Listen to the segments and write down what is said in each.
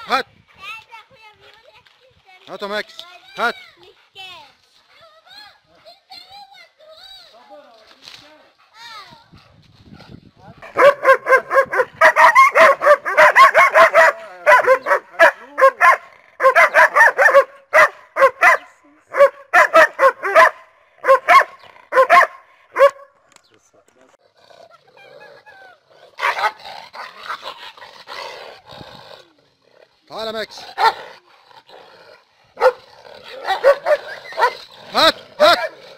هات هات يا ماكس هات تعال يا ماكس هات هات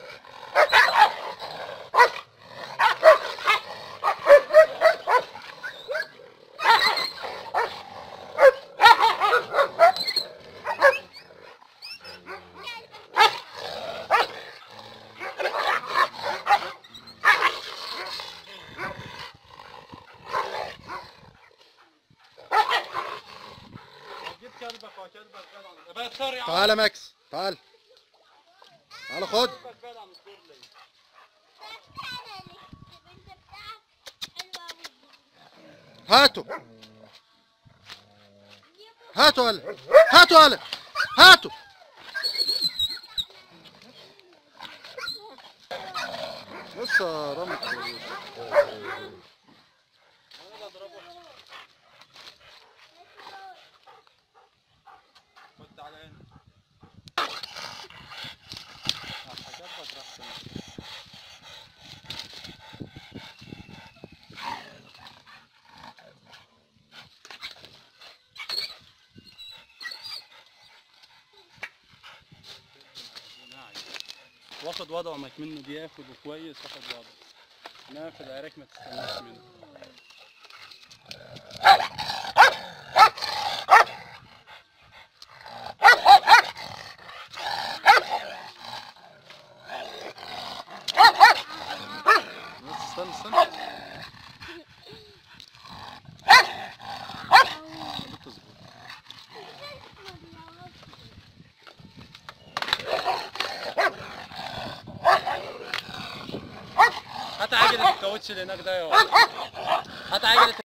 جيب كلبك وكلبك جدع بقى صار يا عم تعال يا ماكس تعال تعال خد كلبك جدع مصدر لي هاتوا هاتوا هلا هاتوا هلا هاتوا لسه رمت انا اللي اضربه خد على هنا كلبك راح سنة. واخد وضعه مك منه بياخد وكويس واخد وضعه نافذ عيرك ما تستناش منه بس استنى استنى بتصبر. هات عجلة الكاوتش اللي هناك ده يا ولد. هات عجلة